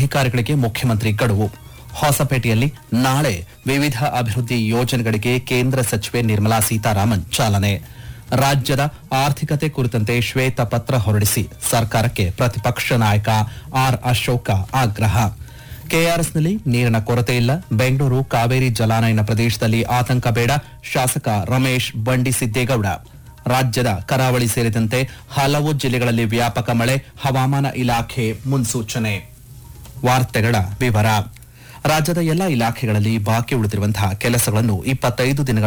ಅಧಿಕಾರಿಗಳಿಗೆ ಮುಖ್ಯಮಂತ್ರಿ ಗಡುವು ಹೊಸಪೇಟೆಯಲ್ಲಿ ನಾಳೆ ವಿವಿಧ ಅಭಿವೃದ್ಧಿ ಯೋಜನೆಗಳಿಗೆ ಕೇಂದ್ರ ಸಚಿವೆ ನಿರ್ಮಲಾ ಸೀತಾರಾಮನ್ ಚಾಲನೆ ರಾಜ್ಯದ ಆರ್ಥಿಕತೆ ಕುರಿತಂತೆ ಶ್ವೇತಪತ್ರ ಹೊರಡಿಸಿ ಸರ್ಕಾರಕ್ಕೆ ಪ್ರತಿಪಕ್ಷ ನಾಯಕ ಆರ್ ಅಶೋಕ ಆಗ್ರಹ ಕೆಆರ್ಎಸ್ನಲ್ಲಿ ನೀರಿನ ಕೊರತೆ ಇಲ್ಲ ಬೆಂಗಳೂರು ಕಾವೇರಿ ಜಲಾನಯನ ಪ್ರದೇಶದಲ್ಲಿ ಆತಂಕ ಬೇಡ ಶಾಸಕ ರಮೇಶ್ ಬಂಡಿಸಿದ್ದೇಗೌಡ ರಾಜ್ಯದ ಕರಾವಳಿ ಸೇರಿದಂತೆ ಹಲವು ಜಿಲ್ಲೆಗಳಲ್ಲಿ ವ್ಯಾಪಕ ಮಳೆ ಹವಾಮಾನ ಇಲಾಖೆ ಮುನ್ಸೂಚನೆ ವಾರ್ತೆಗಳ ವಿವರ ರಾಜ್ಯದ ಎಲ್ಲಾ ಇಲಾಖೆಗಳಲ್ಲಿ ಬಾಕಿ ಉಳಿದಿರುವಂತಹ ಕೆಲಸಗಳನ್ನು ಇಪ್ಪತ್ತೈದು ದಿನಗಳ